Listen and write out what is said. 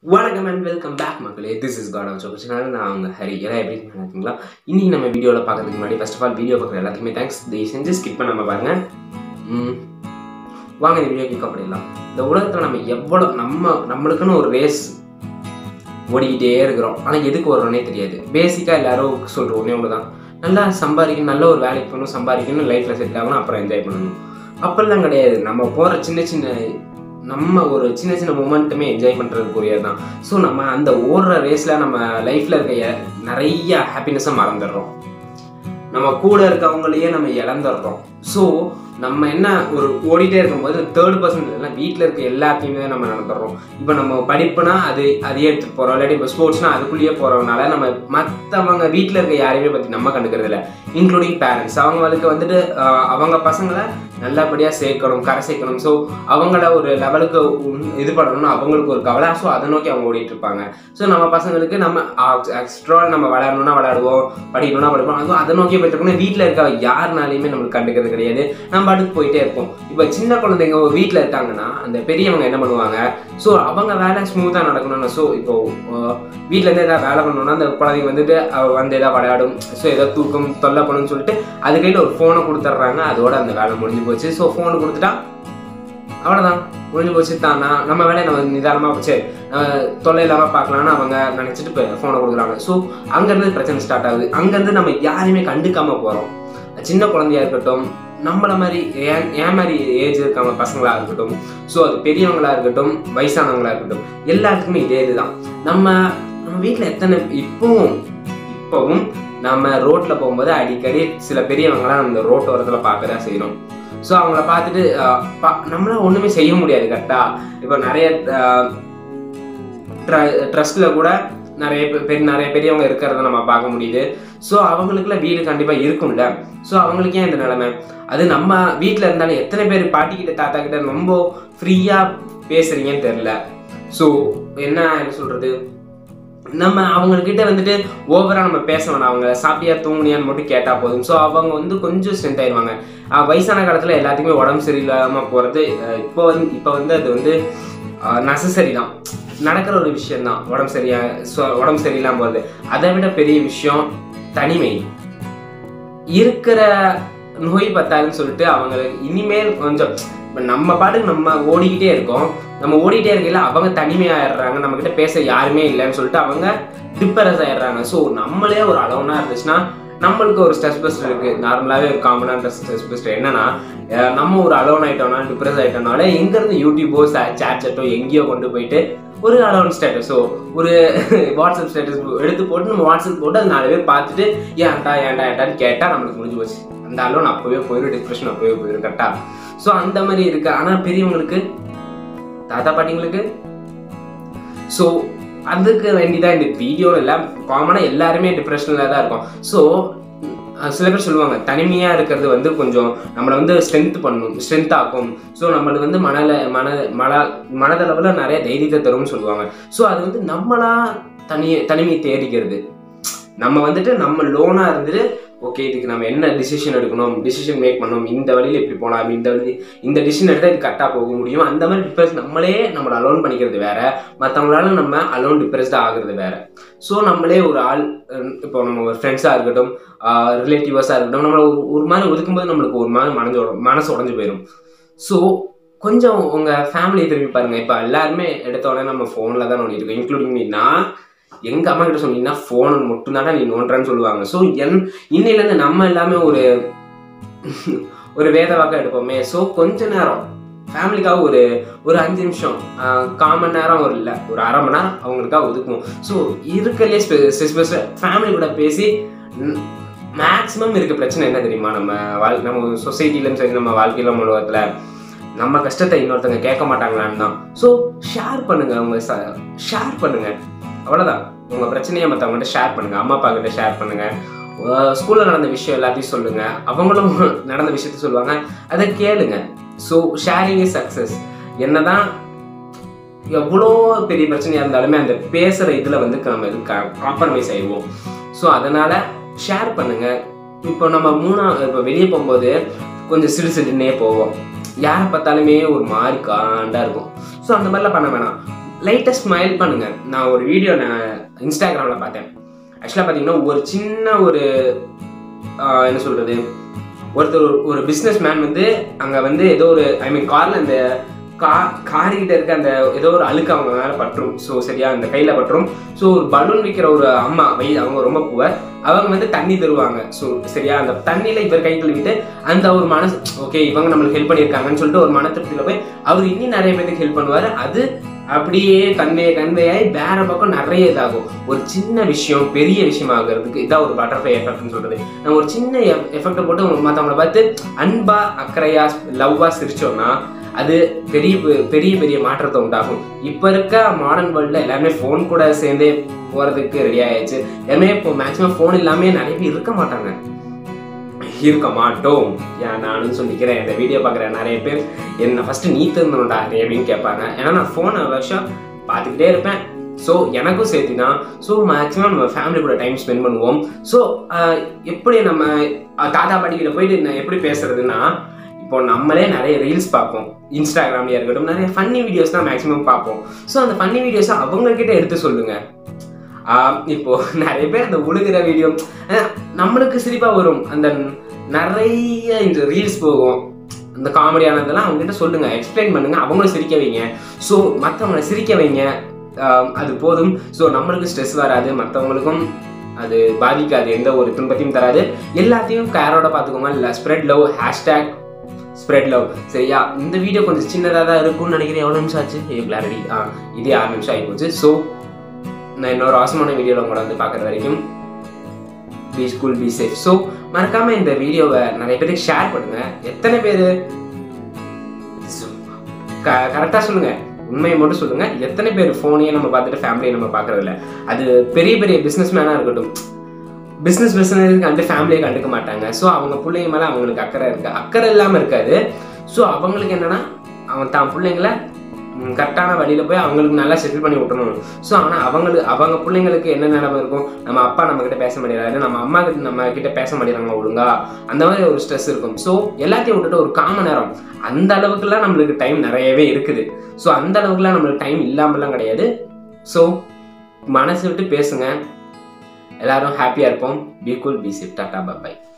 வணக்கம் and welcome back மக்களே this is god of சேனல் நான் அவங்க ஹரி எல்லாம் எப்படி இருக்கீங்க நல்லா இருக்கீங்களா இன்னைக்கு நம்ம வீடியோவில் பார்க்கறதுக்கு முன்னாடி ஃபர்ஸ்ட் ஆஃப் ஆல் வீடியோ பார்க்குற எல்லாத்துக்குமே தேங்க்ஸ் தயவு செஞ்சு ஸ்கிப் பண்ணாம பாருங்க ம், வாங்க இந்த வீடியோ கிளிக் பண்ணிடலாம் இந்த உலகத்தில் நம்ம எவ்வளோ நம்ம நம்மளுக்குன்னு ஒரு ரேஸ் ஓடிக்கிட்டே இருக்கிறோம் ஆனால் எதுக்கு வர்றோன்னே தெரியாது பேசிக்காக எல்லாரும் சொல்கிற ஒன்றே ஒன்று தான் நல்லா சம்பாதிக்கணும் நல்ல ஒரு வேலைக்கு போகணும் சம்பாதிக்கணும் லைஃப்பில் செட்டில் ஆகணும் அப்புறம் என்ஜாய் பண்ணணும் அப்பெல்லாம் கிடையாது நம்ம போகிற சின்ன சின்ன நம்ம ஒரு சின்ன சின்ன மூமெண்ட்டுமே என்ஜாய் பண்ணுறதுக்குரியது தான் ஸோ நம்ம அந்த ஓடுற ரேஸில் நம்ம லைஃப்பில் இருக்க எ- நிறைய ஹாப்பினஸை மறந்துடுறோம் நம்ம கூட இருக்கவங்களையே நம்ம இழந்துடுறோம் ஸோ நம்ம என்ன ஒரு ஓடிட்டே இருக்கும்போது தேர்ட் பர்சன் இல்லை வீட்டில் இருக்க எல்லாத்தையுமே நம்ம நடந்துடுறோம் இப்போ நம்ம படிப்புனா அது அதையே எடுத்துகிட்டு போகிறோம் இல்லாட்டி இப்போ ஸ்போர்ட்ஸ்னா அதுக்குள்ளேயே போகிறதுனால நம்ம மற்றவங்க வீட்டில் இருக்க யாரையுமே பற்றி நம்ம கண்டுக்கிறது இல்லை இன்க்ளூடிங் பேரண்ட்ஸ் அவங்களுக்கு வந்துட்டு ஆஹ், அவங்க பசங்களை நல்லபடியாக சேர்க்கணும் கரை சேர்க்கணும் ஸோ அவங்கள ஒரு லெவலுக்கு இது பண்ணணும்னு அவங்களுக்கு ஒரு கவலை ஸோ அதை நோக்கி அவங்க ஓடிட்டு இருப்பாங்க ஸோ நம்ம பசங்களுக்கு நம்ம எக்ஸ்ட்ரா நம்ம விளையாடணும்னா விளையாடுவோம் படிக்கணும்னா படிப்போம் அதுவும் அதை நோக்கி போயிட்டு இருக்கணும் வீட்டில் இருக்க யாருனாலையுமே நம்மளுக்கு கண்டுக்கிறது கிடையாது நம்ம அடுத்து போயிட்டே இருப்போம் இப்போ சின்ன குழந்தைங்க ஒரு வீட்டில் இருக்காங்கன்னா அந்த பெரியவங்க என்ன பண்ணுவாங்க ஸோ அவங்க வேலை ஸ்மூத்தாக நடக்கணும்னு ஸோ இப்போ வீட்டில் இருந்து ஏதாவது வேலை பண்ணணும்னா அந்த குழந்தைங்க வந்துட்டு அவ வந்து ஏதாவது விளையாடும் ஸோ ஏதோ தூக்கம் தொல்லை பண்ணணும்னு சொல்லிட்டு அது கையில் ஒரு ஃபோனை கொடுத்துட்றாங்க அதோட அந்த வேலை முடிஞ்சு போச்சு ஸோ ஃபோன் கொடுத்துட்டா அவ்வளோதான் முடிஞ்சு போச்சு தான் நான் நம்ம வேலையை நம்ம நிதானமாக வச்சு தொல்லை இல்லாமல் பார்க்கலான்னு அவங்க நினச்சிட்டு இப்போ ஃபோனை கொடுக்குறாங்க ஸோ அங்கேருந்து பிரச்சனை ஸ்டார்ட் ஆகுது அங்கேருந்து நம்ம யாரையுமே கண்டுக்காம போகிறோம் சின்ன குழந்தையா இருக்கட்டும் நம்மள மாதிரி ஏன் ஏன் மாதிரி ஏஜ் இருக்கவங்க பசங்களா இருக்கட்டும் ஸோ அது பெரியவங்களா இருக்கட்டும் வயசானவங்களா இருக்கட்டும் எல்லாத்துக்குமே இதே இதுதான் நம்ம நம்ம வீட்டில் எத்தனை இப்பவும் இப்போவும் நம்ம ரோட்டில் போகும்போது அடிக்கடி சில பெரியவங்களாம் நம்ம இந்த ரோட்டோரத்தில் பார்க்க தான் செய்கிறோம் ஸோ அவங்கள பார்த்துட்டு அஹ், பா- நம்மளால ஒன்றுமே செய்ய முடியாது கரெக்டாக இப்போ நிறைய ட்ரஸ்ட்டில் கூட நிறைய பெ- பெரிய நிறைய பெரியவங்க இருக்கிறத நம்ம பார்க்க முடியுது ஸோ அவங்களுக்குலாம் வீடு கண்டிப்பாக இருக்கும்ல ஸோ அவங்களுக்கு ஏன் இந்த நிலைமை அது நம்ம வீட்டில் இருந்தாலும் எத்தனை பேர் பாட்டிக்கிட்ட தாத்தா கிட்ட ரொம்ப ஃப்ரீயாக பேசுறீங்கன்னு தெரில ஸோ என்ன என்ன சொல்கிறது நம்ம அவங்கக்கிட்ட வந்துட்டு ஓவராக நம்ம பேச வேணாம் அவங்க சாப்பிட்டியா தூங்குனியான்னு மட்டும் கேட்டால் போதும் ஸோ அவங்க வந்து கொஞ்சம் ஸ்ட்ரென்த் ஆயிடுவாங்க அஹ் வயசான காலத்தில் எல்லாத்துக்குமே உடம்பு சரியில்லாமல் போகிறது இப்போ வந்து இப்போ வந்து அது வந்து நெசசரி தான் நடக்கிற ஒரு விஷயம் தான் உடம்பு சரியா சொ- உடம்பு சரியில்லாமல் போகிறது அதை விட பெரிய விஷயம் தனிமை இருக்கிற நோய் பத்தாதுன்னு சொல்லிட்டு அவங்க இனிமேல் கொஞ்சம் இப்போ நம்ம பாட்டுக்கு நம்ம ஓடிக்கிட்டே இருக்கோம் நம்ம ஓடிட்டே இருக்கையில அவங்க தனிமையாயிடுறாங்க நம்ம கிட்ட பேச யாருமே இல்லைன்னு சொல்லிட்டு அவங்க டிப்பரஸ் ஆயிடுறாங்க ஸோ நம்மளே ஒரு அளவுனா இருந்துச்சுன்னா நம்மளுக்கு ஒரு ஸ்ட்ரெஸ் பஸ்டர் இருக்கு நார்மலாகவே ஒரு காமனான ஸ்ட்ரெஸ் பஸ்டர் என்னன்னா அஹ் நம்ம ஒரு அலோன் ஆயிட்டோம்னா டிப்ரெஸ் ஆயிட்டோம்னால எங்கேருந்து யூடியூபோ சேட் சேட்டோ எங்கேயோ கொண்டு போயிட்டு ஒரு அலோன் ஸ்டேட்டஸோ ஒரு வாட்ஸ்அப் ஸ்டேட்டஸ் எடுத்து போட்டு நம்ம வாட்ஸ்அப் போட்டு அது நாலு பேர் பார்த்துட்டு ஏன்டா ஏன்டா ஏன்டான்னு கேட்டால் நம்மளுக்கு முடிஞ்சு போச்சு அந்த அலோன் அப்போவே போயிடும் டிப்ரெஷன் அப்போவே போயிடும் கரெக்டாக ஸோ அந்த மாதிரி இருக்கு ஆனால் பெரியவங்களுக்கு தாத்தா பாட்டிங்களுக்கு ஸோ அதுக்கு வேண்டிதான் இந்த வீடியோவில் இல்லை காமனாக எல்லாருமே டிப்ரெஷனில் தான் இருக்கும் ஸோ சில பேர் சொல்லுவாங்க தனிமையாக இருக்கிறது வந்து கொஞ்சம் நம்மளை வந்து ஸ்ட்ரென்த் பண்ணும் ஸ்ட்ரென்த் ஆக்கும் ஸோ நம்மளுக்கு வந்து மனல மன மன மனதளவில் நிறைய தைரியத்தை தரும்னு சொல்லுவாங்க ஸோ அது வந்து நம்மளா தனி தனிமையை தேடிக்கிறது நம்ம வந்துட்டு நம்ம லோனாக இருந்துட்டு ஓகே இதுக்கு நம்ம என்ன டிசிஷன் எடுக்கணும் டிசிஷன் மேக் பண்ணணும் இந்த வழியில் இப்படி போகலாம் இந்த வழி இந்த டிசிஷன் எடுத்தால் இது கரெக்டாக போக முடியும் அந்த மாதிரி டிப்ரெஸ் நம்மளே நம்மளை அலோன் பண்ணிக்கிறது வேற மற்றவங்களால நம்ம அலோன் டிப்ரெஸ்டாக ஆகுறது வேற ஸோ நம்மளே ஒரு ஆள் அஹ் இப்போ நம்ம ஒரு ஃப்ரெண்ட்ஸாக இருக்கட்டும் ரிலேட்டிவ்ஸாக இருக்கட்டும் நம்மளை ஒரு ஒரு மாதிரி ஒதுக்கும்போது நம்மளுக்கு ஒரு மாதிரி மனது உட- மனசு உடஞ்சு போயிடும் ஸோ கொஞ்சம் உங்கள் ஃபேமிலியை திரும்பி பாருங்க இப்போ எல்லாருமே எடுத்த உடனே நம்ம ஃபோனில் தான் நோண்டிட்டு இருக்கோம் இன்க்ளூடிங் மீ நான் எங்கள் அம்மா கிட்ட சொன்னீங்கன்னா ஃபோன் மட்டும்தானே நீ நோண்டுறேன்னு சொல்லுவாங்க ஸோ என் இன்னையிலேருந்து நம்ம எல்லாமே ஒரு ஒரு வேத வாக்கம் எடுப்போமே ஸோ கொஞ்ச நேரம் ஃபேமிலிக்காக ஒரு ஒரு அஞ்சு நிமிஷம் கால் மணி நேரம் ஒரு இல்லை ஒரு அரை மணி நேரம் அவங்களுக்காக ஒதுக்குவோம் ஸோ இருக்கலையே ஸ்பெஷல் ஃபேமிலி கூட பேசி மேக்ஸிமம் இருக்க பிரச்சனை என்ன தெரியுமா நம்ம வாழ் நம்ம சொசைட்டிலும் சரி நம்ம வாழ்க்கையில உலகத்தில் நம்ம கஷ்டத்தை இன்னொருத்தங்க கேட்க மாட்டாங்களான்னு தான் ஸோ ஷேர் பண்ணுங்க உங்க ஷேர் பண்ணுங்க அவ்வளோதான் உங்க பிரச்சனையை மற்றவங்ககிட்ட ஷேர் பண்ணுங்க அம்மா அப்பா கிட்ட ஷேர் பண்ணுங்க ஸ்கூலில் நடந்த விஷயம் எல்லாத்தையும் சொல்லுங்க அவங்களும் நடந்த விஷயத்த சொல்லுவாங்க அதை கேளுங்க ஸோ ஷேரிங் இஸ் சக்ஸஸ் என்னதான் எவ்வளோ பெரிய பிரச்சனையாக இருந்தாலுமே அந்த பேசுகிற இதில் வந்து நம்ம இது காம்ப்ரமைஸ் ஆயிடுவோம் ஸோ அதனால் ஷேர் பண்ணுங்க இப்போ நம்ம மூணா இப்போ வெளியே போகும்போது கொஞ்சம் சிடு சிடுன்னே போவோம் யாரை பார்த்தாலுமே ஒரு மாதிரி காண்டா இருக்கும் ஸோ அந்த மாதிரிலாம் பண்ண வேணாம் லைட்டாக ஸ்மைல் பண்ணுங்க நான் ஒரு வீடியோ நான் இன்ஸ்டாகிராமில் பார்த்தேன் ஆக்சுவலாக பார்த்தீங்கன்னா ஒரு சின்ன ஒரு ஆஹ், என்ன சொல்கிறது ஒருத்தர் ஒரு- ஒரு பிஸ்னஸ் மேன் வந்து அங்கே வந்து ஏதோ ஒரு ஐ மீன் காரில் அந்த கா காரிக்கிட்ட இருக்க அந்த ஏதோ ஒரு அழுக்கு அவங்க மேலே பற்றும் ஸோ சரியா அந்த கையில் பற்றும் ஸோ ஒரு பலூன் விற்கிற ஒரு அம்மா வை அவங்க ரொம்ப புவர் அவங்க வந்து தண்ணி தருவாங்க ஸோ சரியா அந்த தண்ணியில் இவர் கை கழுவிட்டு அந்த ஒரு மனசு ஓகே இவங்க நம்மளுக்கு ஹெல்ப் பண்ணியிருக்காங்கன்னு சொல்லிட்டு ஒரு மன திருப்தியில் போய் அவர் இன்னும் நிறைய பேருக்கு ஹெல்ப் பண்ணுவார் அது அப்படியே கன்வே கன்வேயாகி வேற பக்கம் நிறைய இதாகும் ஒரு சின்ன விஷயம் பெரிய விஷயம் ஆகிறதுக்கு இதான் ஒரு பட்டர்ஃப்ளை எஃபெக்ட்னு சொல்றது நம்ம ஒரு சின்ன எஃபெக்டை போட்டு மற்றவங்கள பார்த்து அன்பா அக்கறையா லவ்வா சிரிச்சோம்னா அது பெரிய பெரிய பெரிய மாற்றத்தை உண்டாகும் இப்போ இருக்க மாடர்ன் வேர்ல்டில் எல்லாருமே ஃபோன் கூட சேர்ந்தே போகிறதுக்கு ரெடி ஆயாச்சு எல்லாமே இப்போ மேக்ஸிமம் ஃபோன் இல்லாமே நிறைய பேர் இருக்க மாட்டாங்க இருக்க மாட்டோம் ஏன் நானும் சொல்லிக்கிறேன் இந்த வீடியோ பார்க்குற நிறைய பேர் என்ன ஃபஸ்ட்டு நீ திருந்தணும்டா நீ அப்படின்னு கேட்பாங்க ஏன்னா நான் ஃபோன் வருஷம் பார்த்துக்கிட்டே இருப்பேன் ஸோ எனக்கும் சேர்த்து தான் ஸோ மேக்ஸிமம் நம்ம ஃபேமிலி கூட டைம் ஸ்பெண்ட் பண்ணுவோம் ஸோ எப்படி நம்ம அஹ், தாத்தா பாட்டிக்கிட்ட போயிட்டு நான் எப்படி பேசுறதுன்னா இப்போ நம்மளே நிறைய ரீல்ஸ் பார்ப்போம் இன்ஸ்டாகிராம்லயா இருக்கட்டும் நிறைய ஃபன்னி வீடியோஸ் தான் மேக்ஸிமம் பார்ப்போம் ஸோ அந்த ஃபன்னி வீடியோஸை அவங்க கிட்ட எடுத்து சொல்லுங்க ஆஹ் இப்போ நிறைய பேர் அந்த உழுகிற வீடியோ நம்மளுக்கு சிரிப்பா வரும் அந்த நிறைய இந்த ரீல்ஸ் போகும் இந்த காமெடியானதெல்லாம் அவங்க கிட்ட சொல்லுங்க எக்ஸ்பிளைன் பண்ணுங்க அவங்களும் சிரிக்க வைங்க ஸோ மற்றவங்களை சிரிக்க வைங்க ஆஹ் அது போதும் ஸோ நம்மளுக்கு ஸ்ட்ரெஸ் வராது மற்றவங்களுக்கும் அது பாதிக்காது எந்த ஒரு துன்பத்தையும் தராது எல்லாத்தையும் கேரோட பார்த்துக்கோங்க இல்லை spread love hashtag spread love சரியா இந்த வீடியோ கொஞ்சம் சின்னதாக தான் இருக்கும்னு நினைக்கிறேன் எவ்வளோ நிமிஷம் ஆச்சு ஐயோ கிளாரிட்டி ஆ இதே ஆறு நிமிஷம் ஆகி போச்சு ஸோ நான் இன்னொரு அவசரமான வீடியோவில் உங்களை வந்து பார்க்குற வரைக்கும் be cool be safe so மறக்காம இந்த வீடியோவை நிறைய பேருக்கு ஷேர் பண்ணுங்க எத்தனை பேர் கரெக்டாக சொல்லுங்க உண்மையை மட்டும் சொல்லுங்க எத்தனை பேர் ஃபோனையே நம்ம பார்த்துட்டு ஃபேமிலியை நம்ம பார்க்கறதில்ல அது பெரிய பெரிய பிஸ்னஸ் மேனாக இருக்கட்டும் பிஸ்னஸ் பிஸ்னஸ் கண்டு ஃபேமிலியை கண்டுக்க மாட்டாங்க ஸோ அவங்க பிள்ளைங்க மேலே அவங்களுக்கு அக்கறை இருக்கு அக்கறை இல்லாமல் இருக்காது ஸோ அவங்களுக்கு என்னன்னா அவன் தான் பிள்ளைங்கள கரெக்டான வழியில் போய் அவங்களுக்கு நல்லா செட்டில் பண்ணி விட்டணும் ஸோ ஆனால் அவங்களுக்கு அவங்க பிள்ளைங்களுக்கு என்ன நிலைமை இருக்கும் நம்ம அப்பா நம்ம கிட்ட பேச மாட்டேங்கிறாரு நம்ம அம்மா கிட்ட நம்ம கிட்ட பேச மாட்டேங்கிறாங்க ஒழுங்கா அந்த மாதிரி ஒரு ஸ்ட்ரெஸ் இருக்கும் ஸோ எல்லாத்தையும் விட்டுட்டு ஒரு காம நேரம் அந்த அளவுக்குலாம் நம்மளுக்கு டைம் நிறையவே இருக்குது ஸோ அந்த அளவுக்குலாம் நம்மளுக்கு டைம் இல்லாமலாம் கிடையாது ஸோ மனசு விட்டு பேசுங்க எல்லாரும் ஹாப்பியாக இருப்போம் be cool be safe tata by